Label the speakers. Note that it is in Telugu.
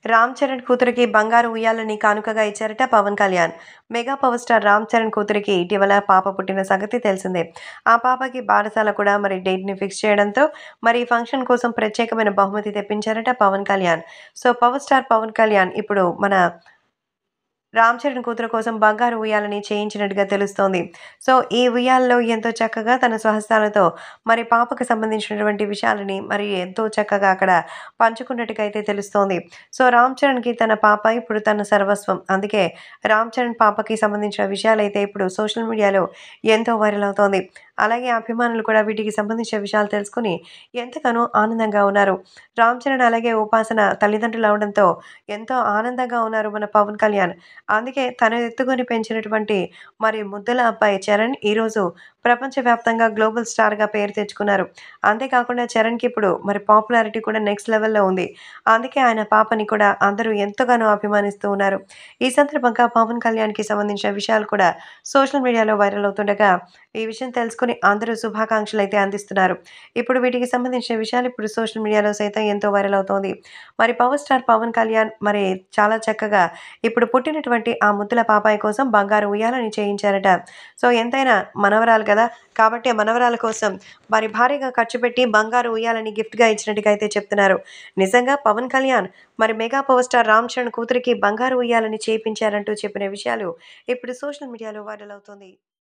Speaker 1: రామ్ చరణ్ కూతురికి బంగారు ఉయ్యాలని కానుకగా ఇచ్చారట Pawan Kalyan mega power star Ram Charan కూతురికి ఇటీవల పాప పుట్టిన సంగతి తెలిసిందే ఆ పాపకి బారసాల కూడా మరి డేట్ని ఫిక్స్ చేయడంతో మరి ఈ ఫంక్షన్ కోసం ప్రత్యేకమైన బహుమతి తెప్పించారట Pawan Kalyan so power star Pawan Kalyan ఇప్పుడు మన రామ్ చరణ్ కూతురు కోసం బంగారు ఉయ్యాలని చేయించినట్టుగా తెలుస్తోంది సో ఈ ఉయ్యాలలో ఎంతో చక్కగా తన స్వహస్తాలతో మరి పాపకు సంబంధించినటువంటి విషయాలని మరి ఎంతో చక్కగా అక్కడ పంచుకున్నట్టుగా అయితే తెలుస్తోంది సో రామ్ చరణ్కి తన పాప ఇప్పుడు తన సర్వస్వం అందుకే రామ్ చరణ్ పాపకి సంబంధించిన విషయాలైతే ఇప్పుడు సోషల్ మీడియాలో ఎంతో వైరల్ అవుతోంది అలాగే అభిమానులు కూడా వీటికి సంబంధించిన విషయాలు తెలుసుకుని ఎంతగానో ఆనందంగా ఉన్నారు రామ్ చరణ్ అలాగే ఉపాసన తల్లిదండ్రులు అవడంతో ఎంతో ఆనందంగా ఉన్నారు మన పవన్ కళ్యాణ్ అందుకే తను ఎత్తుకొని పెంచినటువంటి మరి ముద్దుల అబ్బాయి చరణ్ ఈరోజు ప్రపంచవ్యాప్తంగా గ్లోబల్ స్టార్గా పేరు తెచ్చుకున్నారు అంతేకాకుండా చరణ్కి ఇప్పుడు మరి పాపులారిటీ కూడా నెక్స్ట్ లెవెల్లో ఉంది అందుకే ఆయన పాపని కూడా అందరూ ఎంతగానో అభిమానిస్తూ ఉన్నారు ఈ సందర్భంగా పవన్ కళ్యాణ్కి సంబంధించిన విషయాలు కూడా సోషల్ మీడియాలో వైరల్ అవుతుండగా ఈ విషయం తెలుసుకుని అందరూ శుభాకాంక్షలు అయితే అందిస్తున్నారు ఇప్పుడు వీటికి సంబంధించిన విషయాలు ఇప్పుడు సోషల్ మీడియాలో సైతం ఎంతో వైరల్ అవుతోంది మరి పవర్ స్టార్ పవన్ కళ్యాణ్ మరి చాలా చక్కగా ఇప్పుడు పుట్టినటువంటి ఆ ముద్దుల పాపాయి కోసం బంగారు ఉయ్యాలని చేయించారట సో ఎంతైనా మనవరాలు కదా కాబట్టి ఆ మనవరాల కోసం మరి భారీగా ఖర్చు పెట్టి బంగారు ఉయ్యాలని గిఫ్ట్గా ఇచ్చినట్టుగా అయితే చెప్తున్నారు నిజంగా పవన్ కళ్యాణ్ మరి mega power star Ram Charan కూతురికి బంగారు ఉయ్యాలని చేయించారంటూ చెప్పిన విషయాలు ఇప్పుడు సోషల్ మీడియాలో వైరల్ అవుతోంది